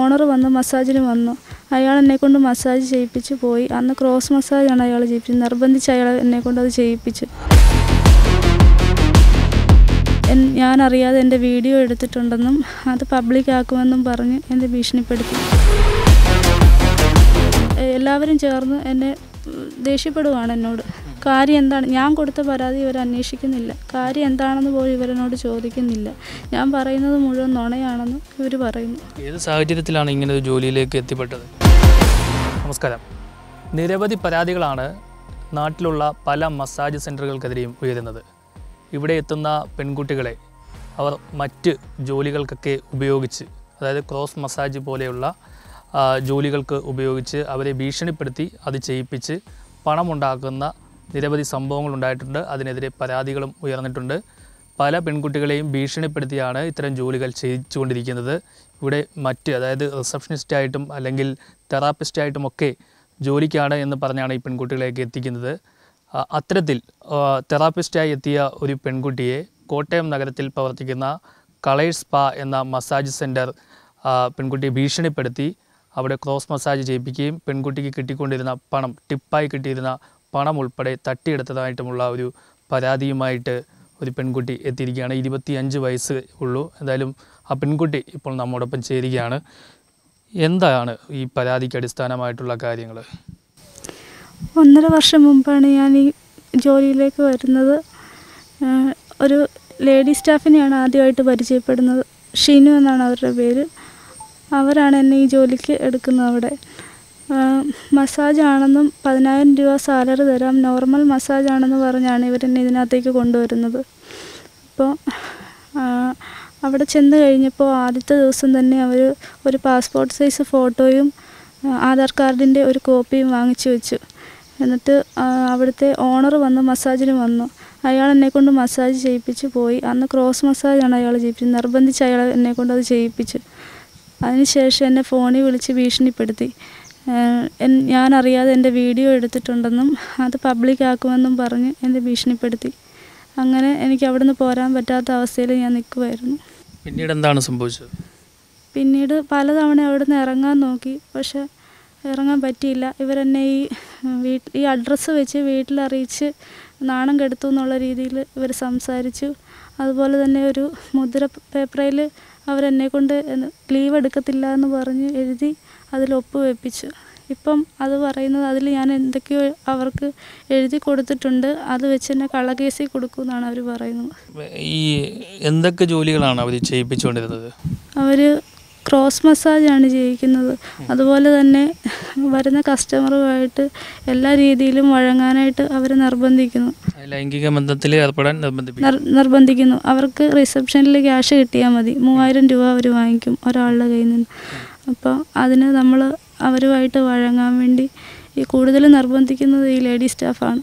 Owner വന്ന് മസാജിന് വന്നു അയാൾ എന്നെ കൊണ്ട് മസാജ് ചെയ്യിപ്പിച്ച് പോയി അന്ന് ക്രോസ് മസാജാണ് അയാൾ ചെയ്യിപ്പിച്ചത് നിർബന്ധിച്ച് അയാൾ എന്നെ കൊണ്ട് അത് ചെയ്യിപ്പിച്ചു എൻ- ഞാൻ അറിയാതെ എൻ്റെ വീഡിയോ എടുത്തിട്ടുണ്ടെന്നും അത് പബ്ലിക് ആക്കുമെന്നും പറഞ്ഞ് എന്നെ ഭീഷണിപ്പെടുത്തി എ- എല്ലാവരും ചേർന്ന് എന്നെ ഉം, ദേഷ്യപ്പെടുവാണ് എന്നോട് കാര്യം എന്താണ് ഞാൻ കൊടുത്ത പരാതി ഇവർ അന്വേഷിക്കുന്നില്ല കാര്യം എന്താണെന്ന് പോലും ഇവരെന്നോട് ചോദിക്കുന്നില്ല ഞാൻ പറയുന്നത് മുഴുവൻ നുണയാണെന്ന് ഇവർ പറയുന്നു ഏത് സാഹചര്യത്തിലാണ് ഇങ്ങനെ ഒരു ജോലിയിലേക്ക് എത്തിപ്പെട്ടത് നമസ്കാരം നിരവധി പരാതികളാണ് നാട്ടിലുള്ള പല മസാജ് സെൻറ്ററുകൾക്കെതിരെയും ഉയരുന്നത് ഇവിടെ എത്തുന്ന പെൺകുട്ടികളെ അവർ മറ്റ് ജോലികൾക്കൊക്കെ ഉപയോഗിച്ച് അതായത് ക്രോസ് മസാജ് പോലെയുള്ള ആ, ജോലികൾക്ക് ഉപയോഗിച്ച് അവരെ ഭീഷണിപ്പെടുത്തി അത് ചെയ്യിപ്പിച്ച് പണമുണ്ടാക്കുന്ന നിരവധി സംഭവങ്ങൾ ഉണ്ടായിട്ടുണ്ട് അതിനെതിരെ പരാതികളും ഉയർന്നിട്ടുണ്ട് പല പെൺകുട്ടികളെയും ഭീഷണിപ്പെടുത്തിയാണ് ഇത്തരം ജോലികൾ ചെയ്യിച്ചുകൊണ്ടിരിക്കുന്നത് ഇവിടെ മറ്റ് അതായത് റിസപ്ഷനിസ്റ്റായിട്ടും അല്ലെങ്കിൽ തെറാപ്പിസ്റ്റായിട്ടും ഒക്കെ ജോലിക്കാണ് എന്ന് പറഞ്ഞാണ് ഈ പെൺകുട്ടികളെയൊക്കെ എത്തിക്കുന്നത് ആ, അത്തരത്തിൽ ആ, തെറാപ്പിസ്റ്റായി എത്തിയ ഒരു പെൺകുട്ടിയെ കോട്ടയം നഗരത്തിൽ പ്രവർത്തിക്കുന്ന കളേഴ്സ് സ്പാ എന്ന മസാജ് സെൻറ്റർ പെൺകുട്ടിയെ ഭീഷണിപ്പെടുത്തി അവിടെ ക്രോസ് മസാജ് ചെയ്യിപ്പിക്കുകയും പെൺകുട്ടിക്ക് കിട്ടിക്കൊണ്ടിരുന്ന പണം ടിപ്പായി കിട്ടിയിരുന്ന പണം ഉൾപ്പെടെ തട്ടിയെടുത്തതായിട്ടുമുള്ള ഒരു പരാതിയുമായിട്ട് ഒരു പെൺകുട്ടി എത്തിയിരിക്കുകയാണ് ഇരുപത്തിയഞ്ച് വയസ്സ് ഉള്ളൂ എന്തായാലും ആ പെൺകുട്ടി ഇപ്പോൾ നമ്മോടൊപ്പം ചേരുകയാണ് എന്താണ് ഈ പരാതിക്ക് അടിസ്ഥാനമായിട്ടുള്ള കാര്യങ്ങൾ ഒന്നര വർഷം മുമ്പാണ് ഞാൻ ഈ ജോലിയിലേക്ക് വരുന്നത് ആഹ് ഒരു ലേഡി സ്റ്റാഫിനെയാണ് ആദ്യമായിട്ട് പരിചയപ്പെടുന്നത് ഷിനു എന്നാണ് അവരുടെ പേര് അവരാണ് എന്നെ ഈ ജോലിക്ക് എടുക്കുന്നത് അവിടെ ആഹ് മസാജ് ആണെന്നും പതിനായിരം രൂപ സാലറി തരാം നോർമൽ മസാജ് ആണെന്ന് പറഞ്ഞാണ് ഇവരെന്നെ ഇതിനകത്തേക്ക് കൊണ്ടുവരുന്നത് അപ്പോൾ ആഹ് അവിടെ ചെന്ന് കഴിഞ്ഞപ്പോൾ ആദ്യത്തെ ദിവസം തന്നെ അവർ ഒരു പാസ്പോർട്ട് സൈസ് ഫോട്ടോയും ആഹ് ആധാർ കാർഡിൻ്റെ ഒരു കോപ്പിയും വാങ്ങിച്ചു വെച്ചു എന്നിട്ട് ആഹ് അവിടുത്തെ ഓണർ വന്ന് മസാജിന് വന്നു അയാൾ എന്നെ കൊണ്ട് മസാജ് ചെയ്യിപ്പിച്ച് പോയി അന്ന് ക്രോസ് മസാജാണ് അയാൾ ചെയ്യിപ്പിച്ചത് നിർബന്ധിച്ച് അയാൾ എന്നെ കൊണ്ട് അത് ചെയ്യിപ്പിച്ചു അതിനുശേഷം എന്നെ ഫോണിൽ വിളിച്ച് ഭീഷണിപ്പെടുത്തി ആഹ് എൻ- ഞാൻ അറിയാതെ എൻ്റെ വീഡിയോ എടുത്തിട്ടുണ്ടെന്നും അത് പബ്ലിക് ആക്കുമെന്നും പറഞ്ഞ് എന്നെ ഭീഷണിപ്പെടുത്തി അങ്ങനെ എനിക്ക് അവിടുന്ന് പോരാൻ പറ്റാത്ത അവസ്ഥയിൽ ഞാൻ നിൽക്കുമായിരുന്നു പിന്നീട് എന്താണ് സംഭവിച്ചത് പിന്നീട് പലതവണ അവിടുന്ന് ഇറങ്ങാൻ നോക്കി പക്ഷെ ഇറങ്ങാൻ പറ്റിയില്ല ഇവരെന്നെ ഈ വീട്ട് ഈ അഡ്രസ്സ് വെച്ച് വീട്ടിൽ അറിയിച്ച് നാണം കെടുത്തു എന്നുള്ള രീതിയിൽ ഇവർ സംസാരിച്ചു അതുപോലെ തന്നെ ഒരു മുദ്ര പേപ്പറിൽ അവരെന്നെ കൊണ്ട് ലീവ് എടുക്കത്തില്ല എന്ന് പറഞ്ഞ് എഴുതി അതിൽ ഒപ്പ് വെപ്പിച്ചു ഇപ്പം അത് പറയുന്നത് അതിൽ ഞാൻ എന്തൊക്കെയോ അവർക്ക് എഴുതി കൊടുത്തിട്ടുണ്ട് അത് വെച്ച് എന്നെ കള്ളക്കേസിൽ കൊടുക്കുമെന്നാണ് അവർ പറയുന്നത് ഈ എന്തൊക്കെ ജോലികളാണ് അവർ ചെയ്യിപ്പിച്ചുകൊണ്ടിരുന്നത് അവർ ക്രോസ് മസാജാണ് ചെയ്യിക്കുന്നത് അതുപോലെ തന്നെ വരുന്ന കസ്റ്റമറുമായിട്ട് എല്ലാ രീതിയിലും വഴങ്ങാനായിട്ട് അവർ നിർബന്ധിക്കുന്നു ലൈംഗിക ബന്ധത്തിൽ ഏർപ്പെടാൻ നിർബന്ധിപ്പിക്കും നിർ- നിർബന്ധിക്കുന്നു അവർക്ക് റിസപ്ഷനിൽ ക്യാഷ് കിട്ടിയാൽ മതി മൂവായിരം രൂപ അവർ വാങ്ങിക്കും ഒരാളുടെ കയ്യിൽ നിന്ന് അപ്പോൾ അതിന് നമ്മൾ അവരുമായിട്ട് വഴങ്ങാൻ വേണ്ടി ഈ കൂടുതൽ നിർബന്ധിക്കുന്നത് ഈ ലേഡി സ്റ്റാഫാണ്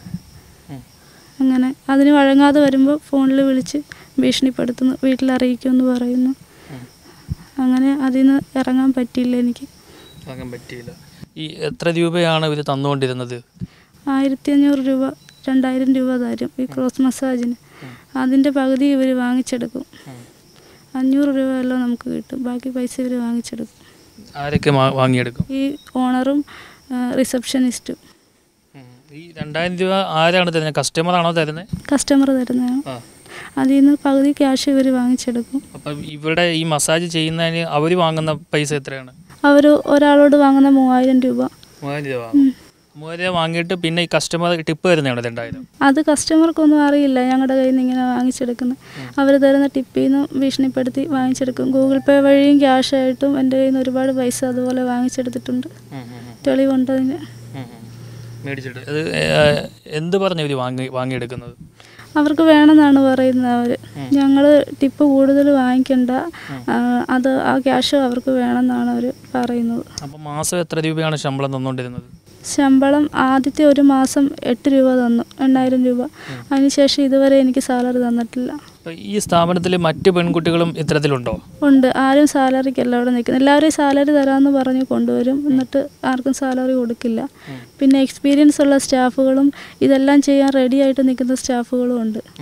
ഉം. അങ്ങനെ അതിന് വഴങ്ങാതെ വരുമ്പോൾ ഫോണിൽ വിളിച്ച് ഭീഷണിപ്പെടുത്തുന്നു വീട്ടിൽ അറിയിക്കുമെന്ന് പറയുന്നു ഉം. അങ്ങനെ അതിൽ നിന്ന് ഇറങ്ങാൻ പറ്റിയില്ല എനിക്ക് വാങ്ങാൻ പറ്റിയില്ല ഈ എത്ര രൂപയാണ് ഇവർ തന്നുകൊണ്ടിരുന്നത് ആയിരത്തി അഞ്ഞൂറ് രൂപ രണ്ടായിരം രൂപ തരും ഈ ക്രോസ് മസാജിന് അതിൻ്റെ പകുതി ഇവർ വാങ്ങിച്ചെടുക്കും അഞ്ഞൂറ് രൂപ എല്ലാം നമുക്ക് കിട്ടും ബാക്കി പൈസ ഇവർ വാങ്ങിച്ചെടുക്കും ആരൊക്കെ വാ- വാങ്ങിയെടുക്കും ഈ ഓണറും റിസപ്ഷനിസ്റ്റും ഈ രണ്ടായിരം രൂപ ആരാണ് തരുന്നത് കസ്റ്റമറാണോ തരുന്നത് കസ്റ്റമർ തരുന്നതാണ് ആ അതിൽ നിന്ന് പകുതി ക്യാഷ് ഇവർ വാങ്ങിച്ചെടുക്കും അപ്പം ഇവിടെ ഈ മസാജ് ചെയ്യുന്നതിന് അവർ വാങ്ങുന്ന പൈസ എത്രയാണ് അവർ ഒരാളോട് വാങ്ങുന്ന മൂവായിരം രൂപ മൂവായിരം രൂപ മൂവായിരം രൂപ വാങ്ങിയിട്ട് പിന്നെ ഈ കസ്റ്റമർ ടിപ്പ് തരുന്നതാണ് രണ്ടായിരം അത് കസ്റ്റമർക്കൊന്നും അറിയില്ല ഞങ്ങളുടെ കയ്യിൽ നിന്ന് ഇങ്ങനെ വാങ്ങിച്ചെടുക്കുന്നത് അവർ തരുന്ന ടിപ്പിൽ നിന്ന് ഭീഷണിപ്പെടുത്തി വാങ്ങിച്ചെടുക്കും ഗൂഗിൾ പേ വഴിയും ക്യാഷ് ആയിട്ടും എൻ്റെ കയ്യിൽ നിന്ന് ഒരുപാട് പൈസ അതുപോലെ വാങ്ങിച്ചെടുത്തിട്ടുണ്ട് തെളിവുണ്ട് അതിന് മേടിച്ചിട്ട് അത് ഏ- എന്ത് പറഞ്ഞു ഇവർ വാങ്ങി വാങ്ങിയെടുക്കുന്നത് അവർക്ക് വേണമെന്നാണ് പറയുന്നത് അവർ ഞങ്ങൾ ടിപ്പ് കൂടുതൽ വാങ്ങിക്കണ്ട ആ, അത് ആ ക്യാഷ് അവർക്ക് വേണമെന്നാണ് അവർ പറയുന്നത് അപ്പം മാസം എത്ര രൂപയാണ് ശമ്പളം തന്നുകൊണ്ടിരുന്നത് ശമ്പളം ആദ്യത്തെ ഒരു മാസം എട്ട് രൂപ തന്നു എണ്ണായിരം രൂപ അതിനുശേഷം ഇതുവരെ എനിക്ക് സാലറി തന്നിട്ടില്ല അപ്പം ഈ സ്ഥാപനത്തിൽ മറ്റ് പെൺകുട്ടികളും ഇത്തരത്തിലുണ്ടോ ഉണ്ട് ആരും സാലറിക്കല്ല അവിടെ നിൽക്കുന്നത് എല്ലാവരും സാലറി തരാമെന്ന് പറഞ്ഞ് കൊണ്ടുവരും എന്നിട്ട് ആർക്കും സാലറി കൊടുക്കില്ല പിന്നെ എക്സ്പീരിയൻസ് ഉള്ള സ്റ്റാഫുകളും ഇതെല്ലാം ചെയ്യാൻ റെഡി ആയിട്ട് നിൽക്കുന്ന സ്റ്റാഫുകളും ഉണ്ട്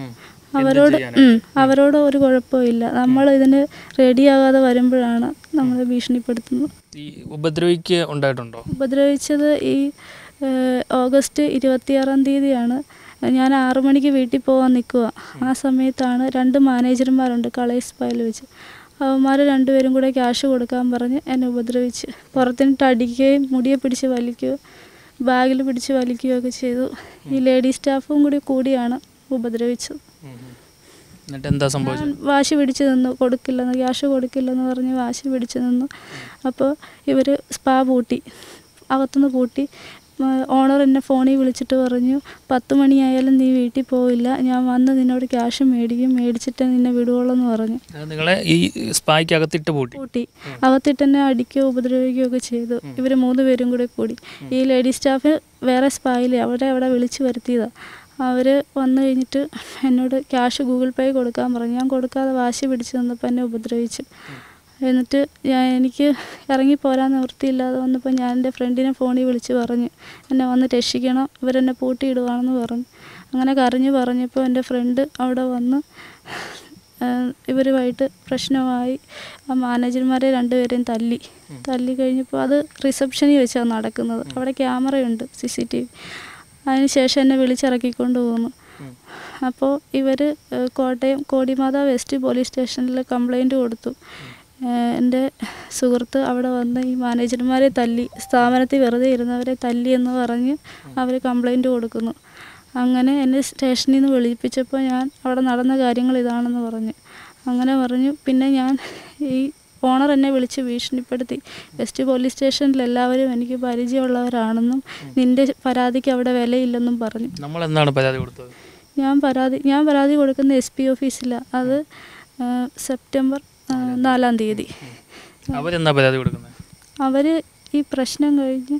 അവരോട് ചെയ്യാനായിട്ട്? ഉം, അവരോട് ഒരു കുഴപ്പമില്ല നമ്മൾ ഇതിന് റെഡിയാകാതെ വരുമ്പോഴാണ് നമ്മളെ ഭീഷണിപ്പെടുത്തുന്നത് ഈ ഉപദ്രവിക്ക് ഉണ്ടായിട്ടുണ്ടോ ഉപദ്രവിച്ചത് ഈ ഏഹ്, ഓഗസ്റ്റ് ഇരുപത്തിയാറാം തീയതിയാണ് ഞാൻ ആറു മണിക്ക് വീട്ടിൽ പോകാൻ നിൽക്കുക ആ സമയത്താണ് രണ്ട് മാനേജർമാരുണ്ട് കളേഴ്സ് പയൽ വെച്ച് അവന്മാർ രണ്ടുപേരും കൂടെ ക്യാഷ് കൊടുക്കാൻ പറഞ്ഞ് എന്നെ ഉപദ്രവിച്ച് പുറത്തിനിട്ട് അടിക്കുകയും മുടിയെ പിടിച്ച് വലിക്കുകയും ബാഗിൽ പിടിച്ച് വലിക്കുകയൊക്കെ ചെയ്തു ഈ ലേഡി സ്റ്റാഫും കൂടി കൂടിയാണ് ഉപദ്രവിച്ചത് എന്നിട്ട് എന്താ ഞാൻ സംഭവിച്ചത് വാശി പിടിച്ച് നിന്നു കൊടുക്കില്ലെന്ന് ക്യാഷ് കൊടുക്കില്ലെന്ന് പറഞ്ഞ് വാശി പിടിച്ച് നിന്നു അപ്പോൾ ഇവർ സ്പാ പൂട്ടി അകത്തുനിന്ന് പൂട്ടി ഓണർ എന്നെ ഫോണിൽ വിളിച്ചിട്ട് പറഞ്ഞു പത്ത് മണിയായാലും നീ വീട്ടിൽ പോവില്ല ഞാൻ വന്ന് നിന്നോട് ക്യാഷ് മേടിക്കും മേടിച്ചിട്ട് നിന്നെ വിടുവുള്ളൂ എന്ന് പറഞ്ഞു അത് നിങ്ങളെ ഈ സ്പായ്ക്ക് അകത്തിട്ട് പൂട്ടി പൂട്ടി അകത്തിട്ട് എന്നെ അടിക്കുകയോ ഉപദ്രവിക്കുകയോ ഒക്കെ ചെയ്തു ഇവർ മൂന്ന് പേരും കൂടെ കൂടി ഈ ലേഡി സ്റ്റാഫ് വേറെ സ്പായിൽ അവരെ അവിടെ വിളിച്ചു വരുത്തിയതാണ് അവർ വന്നു കഴിഞ്ഞിട്ട് എന്നോട് ക്യാഷ് ഗൂഗിൾ പേ കൊടുക്കാൻ പറഞ്ഞു ഞാൻ കൊടുക്കാതെ വാശി പിടിച്ച് നിന്നപ്പോൾ എന്നെ ഉപദ്രവിച്ചു എന്നിട്ട് ഞാൻ എനിക്ക് ഇറങ്ങി പോരാൻ നിവൃത്തിയില്ലാതെ വന്നപ്പോൾ ഞാൻ എൻ്റെ ഫ്രണ്ടിനെ ഫോണിൽ വിളിച്ച് പറഞ്ഞു എന്നെ വന്ന് രക്ഷിക്കണം ഇവരെന്നെ പൂട്ടിയിടുവാണെന്ന് പറഞ്ഞു അങ്ങനെ കരഞ്ഞു പറഞ്ഞപ്പോൾ എൻ്റെ ഫ്രണ്ട് അവിടെ വന്ന് ഏഹ് ഇവരുമായിട്ട് പ്രശ്നമായി ആ മാനേജർമാരെ രണ്ടുപേരെയും തല്ലി തല്ലി കഴിഞ്ഞപ്പോൾ അത് റിസപ്ഷനിൽ വെച്ചാണ് നടക്കുന്നത് അവിടെ ക്യാമറയുണ്ട് സി സി ടി വി അതിനുശേഷം എന്നെ വിളിച്ചിറക്കിക്കൊണ്ട് പോന്നു അപ്പോൾ ഇവർ കോട്ടയം കോടിമാത വെസ്റ്റ് പോലീസ് സ്റ്റേഷനിൽ കംപ്ലൈൻറ്റ് കൊടുത്തു ഏഹ് എൻ്റെ സുഹൃത്ത് അവിടെ വന്ന് ഈ മാനേജർമാരെ തല്ലി സ്ഥാപനത്തിൽ വെറുതെ ഇരുന്നവരെ തല്ലി എന്ന് പറഞ്ഞ് അവർ കംപ്ലൈൻറ്റ് കൊടുക്കുന്നു അങ്ങനെ എന്നെ സ്റ്റേഷനിൽ നിന്ന് വിളിപ്പിച്ചപ്പോൾ ഞാൻ അവിടെ നടന്ന കാര്യങ്ങൾ ഇതാണെന്ന് പറഞ്ഞു അങ്ങനെ പറഞ്ഞു പിന്നെ ഞാൻ ഈ ഓണർ എന്നെ വിളിച്ച് ഭീഷണിപ്പെടുത്തി വെസ്റ്റ് പോലീസ് സ്റ്റേഷനിൽ എല്ലാവരും എനിക്ക് പരിചയമുള്ളവരാണെന്നും നിൻ്റെ പരാതിക്ക് അവിടെ വിലയില്ലെന്നും പറഞ്ഞു നമ്മൾ എന്താണ് പരാതി കൊടുത്തത് ഞാൻ പരാതി ഞാൻ പരാതി കൊടുക്കുന്ന എസ് പി ഓഫീസിലാണ് അത് ആ, സെപ്റ്റംബർ ആ, നാലാം തീയതി അവരെന്താ പരാതി കൊടുക്കുന്നത് അവർ ഈ പ്രശ്നം കഴിഞ്ഞ്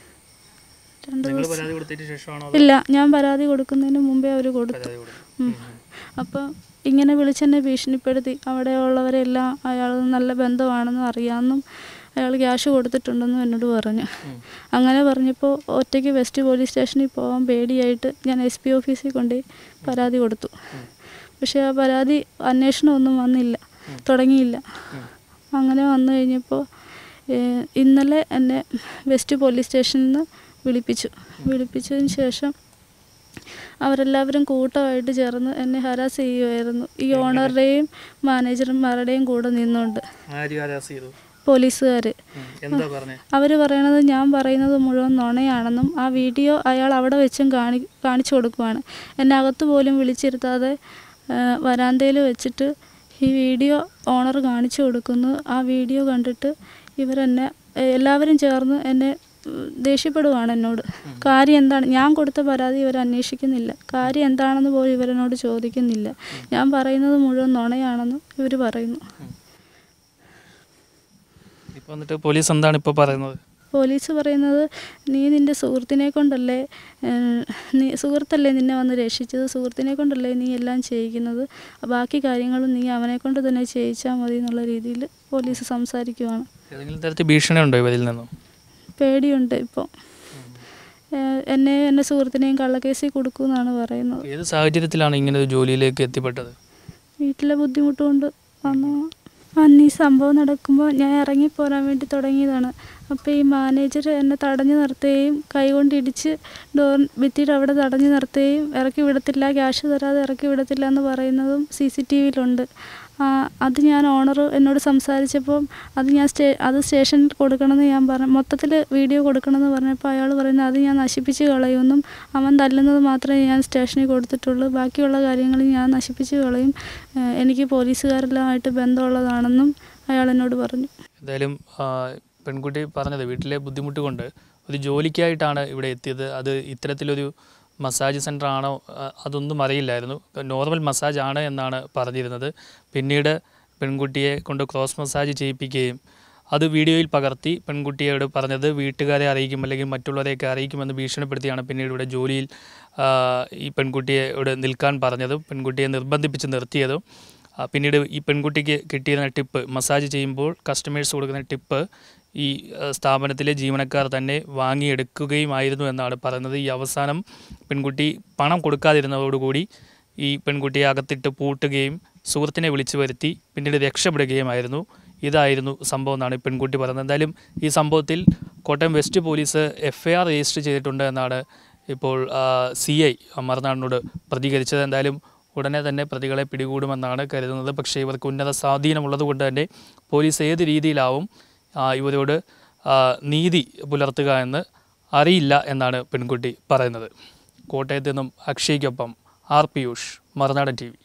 രണ്ട് നിങ്ങൾ ദിവസം പരാതി കൊടുത്തതിന് ശേഷമാണോ അതോ ഇല്ല ഞാൻ പരാതി കൊടുക്കുന്നതിന് മുമ്പേ അവർ കൊടുത്തു പരാതി കൊടുത്തത് ഉം. അപ്പം ഇങ്ങനെ വിളിച്ചെന്നെ ഭീഷണിപ്പെടുത്തി അവിടെയുള്ളവരെല്ലാം അയാൾ നല്ല ബന്ധമാണെന്നും അറിയാമെന്നും അയാൾ ക്യാഷ് കൊടുത്തിട്ടുണ്ടെന്നും എന്നോട് പറഞ്ഞു അങ്ങനെ പറഞ്ഞപ്പോൾ ഒറ്റയ്ക്ക് വെസ്റ്റ് പോലീസ് സ്റ്റേഷനിൽ പോകാൻ പേടിയായിട്ട് ഞാൻ എസ് പി ഓഫീസിൽ കൊണ്ടുപോയി പരാതി കൊടുത്തു പക്ഷേ ആ പരാതി അന്വേഷണമൊന്നും വന്നില്ല തുടങ്ങിയില്ല അങ്ങനെ വന്നു കഴിഞ്ഞപ്പോൾ ഏഹ്, ഇന്നലെ എന്നെ വെസ്റ്റ് പോലീസ് സ്റ്റേഷനിൽ നിന്ന് വിളിപ്പിച്ചു വിളിപ്പിച്ചതിന് ശേഷം അവരെല്ലാവരും കൂട്ടമായിട്ട് ചേർന്ന് എന്നെ ഹരാസ് ചെയ്യുമായിരുന്നു ഈ ഓണറുടെയും മാനേജർമാരുടെയും കൂടെ നിന്നുകൊണ്ട് ആര് ഹരാസ് ചെയ്തു പോലീസുകാർ ഉം. എന്താ പറഞ്ഞേ അവർ പറയണത് ഞാൻ പറയുന്നത് മുഴുവൻ നുണയാണെന്നും ആ വീഡിയോ അയാൾ അവിടെ വെച്ചും കാണി കാണിച്ചു കൊടുക്കുവാണ് എന്നെ അകത്ത് പോലും വിളിച്ചിരുത്താതെ വരാന്തയിൽ വെച്ചിട്ട് ഈ വീഡിയോ ഓണർ കാണിച്ചു കൊടുക്കുന്നു ആ വീഡിയോ കണ്ടിട്ട് ഇവരെന്നെ ഏ, എല്ലാവരും ചേർന്ന് എന്നെ ഉം, ദേഷ്യപ്പെടുവാണ് എന്നോട് കാര്യം എന്താണ് ഞാൻ കൊടുത്ത പരാതി ഇവർ അന്വേഷിക്കുന്നില്ല കാര്യം എന്താണെന്ന് പോലും ഇവരെന്നോട് ചോദിക്കുന്നില്ല ഞാൻ പറയുന്നത് മുഴുവൻ നുണയാണെന്ന് ഇവർ പറയുന്നു ഇപ്പോൾ എന്നിട്ട് പോലീസ് എന്താണ് ഇപ്പോൾ പറയുന്നത് പോലീസ് പറയുന്നത് നീ നിൻ്റെ സുഹൃത്തിനെ കൊണ്ടല്ലേ ഏഹ്, നീ സുഹൃത്തല്ലേ നിന്നെ വന്ന് രക്ഷിച്ചത് സുഹൃത്തിനെ കൊണ്ടല്ലേ നീ എല്ലാം ചെയ്യിക്കുന്നത് ബാക്കി കാര്യങ്ങളും നീ അവനെ കൊണ്ട് തന്നെ ചെയ്യിച്ചാൽ മതി എന്നുള്ള രീതിയിൽ പോലീസ് സംസാരിക്കുവാണ് ഏതെങ്കിലും തരത്തിൽ ഭീഷണി ഉണ്ടോ ഇവരിൽ നിന്നും പേടിയുണ്ട് ഇപ്പോൾ എന്നെ എൻ്റെ സുഹൃത്തിനെയും കള്ളക്കേസിൽ കൊടുക്കുമെന്നാണ് പറയുന്നത് ഏത് സാഹചര്യത്തിലാണ് ഇങ്ങനെ ഒരു ജോലിയിലേക്ക് എത്തിപ്പെട്ടത് വീട്ടിലെ ബുദ്ധിമുട്ട് കൊണ്ട് വന്നു അന്ന് ഈ സംഭവം നടക്കുമ്പോൾ ഞാൻ ഇറങ്ങിപ്പോരാൻ വേണ്ടി തുടങ്ങിയതാണ് അപ്പോൾ ഈ മാനേജർ എന്നെ തടഞ്ഞു നിർത്തുകയും കൈകൊണ്ട് ഇടിച്ച് ഡോർ ഭിത്തിയുടെ അവിടെ തടഞ്ഞു നിർത്തുകയും ഇറക്കി വിടത്തില്ല ക്യാഷ് തരാതെ ഇറക്കി വിടത്തില്ല എന്ന് പറയുന്നതും സി സി ടി വിയിലുണ്ട് അത് ഞാൻ ഓണർ എന്നോട് സംസാരിച്ചപ്പോൾ അത് ഞാൻ സ്റ്റേ അത് സ്റ്റേഷനിൽ കൊടുക്കണമെന്ന് ഞാൻ പറഞ്ഞു മൊത്തത്തിൽ വീഡിയോ കൊടുക്കണമെന്ന് പറഞ്ഞപ്പോൾ അയാൾ പറയുന്നത് അത് ഞാൻ നശിപ്പിച്ച് കളയുമെന്നും അവൻ തല്ലുന്നത് മാത്രമേ ഞാൻ സ്റ്റേഷനിൽ കൊടുത്തിട്ടുള്ളൂ ബാക്കിയുള്ള കാര്യങ്ങൾ ഞാൻ നശിപ്പിച്ച് കളയും ഏഹ് എനിക്ക് പോലീസുകാരെല്ലാമായിട്ട് ബന്ധമുള്ളതാണെന്നും അയാൾ എന്നോട് പറഞ്ഞു എന്തായാലും ആ, പെൺകുട്ടി പറഞ്ഞത് വീട്ടിലെ ബുദ്ധിമുട്ട് കൊണ്ട് ഒരു ജോലിക്കായിട്ടാണ് ഇവിടെ എത്തിയത് അത് ഇത്തരത്തിലൊരു മസാജ് സെൻ്റർ ആണോ ആ, അതൊന്നും അറിയില്ലായിരുന്നു നോർമൽ മസാജ് ആണ് എന്നാണ് പറഞ്ഞിരുന്നത് പിന്നീട് പെൺകുട്ടിയെ കൊണ്ട് ക്രോസ് മസാജ് ചെയ്യിപ്പിക്കുകയും അത് വീഡിയോയിൽ പകർത്തി പെൺകുട്ടിയോട് പറഞ്ഞത് വീട്ടുകാരെ അറിയിക്കും അല്ലെങ്കിൽ മറ്റുള്ളവരെയൊക്കെ അറിയിക്കുമെന്ന് ഭീഷണിപ്പെടുത്തിയാണ് പിന്നീട് ഇവിടെ ജോലിയിൽ ആ, ഈ പെൺകുട്ടിയെ ഇവിടെ നിൽക്കാൻ പറഞ്ഞതും പെൺകുട്ടിയെ നിർബന്ധിപ്പിച്ച് നിർത്തിയതും ആ, പിന്നീട് ഈ പെൺകുട്ടിക്ക് കിട്ടിയിരുന്ന ടിപ്പ് മസാജ് ചെയ്യുമ്പോൾ കസ്റ്റമേഴ്സ് കൊടുക്കുന്ന ടിപ്പ് ഈ ആ, സ്ഥാപനത്തിലെ ജീവനക്കാർ തന്നെ വാങ്ങിയെടുക്കുകയുമായിരുന്നു എന്നാണ് പറയുന്നത് ഈ അവസാനം പെൺകുട്ടി പണം കൊടുക്കാതിരുന്നതോടുകൂടി ഈ പെൺകുട്ടിയെ അകത്തിട്ട് പൂട്ടുകയും സുഹൃത്തിനെ വിളിച്ചു വരുത്തി പിന്നീട് രക്ഷപ്പെടുകയുമായിരുന്നു ഇതായിരുന്നു സംഭവം എന്നാണ് ഈ പെൺകുട്ടി പറയുന്നത് എന്തായാലും ഈ സംഭവത്തിൽ Kottayam west police F I R register ചെയ്തിട്ടുണ്ട് എന്നാണ് ഇപ്പോൾ സി ഐ മറുനാടിനോട് പ്രതികരിച്ചത് എന്തായാലും ഉടനെ തന്നെ പ്രതികളെ പിടികൂടുമെന്നാണ് കരുതുന്നത് പക്ഷേ ഇവർക്ക് ഉന്നത സ്വാധീനമുള്ളത് കൊണ്ട് തന്നെ പോലീസ് ഏത് രീതിയിലാവും ആ, ഇവരോട് ആ, നീതി പുലർത്തുക എന്ന് അറിയില്ല എന്നാണ് പെൺകുട്ടി പറയുന്നത് കോട്ടയത്ത് നിന്നും അക്ഷയ്ക്കൊപ്പം R Piyush Marunadan T V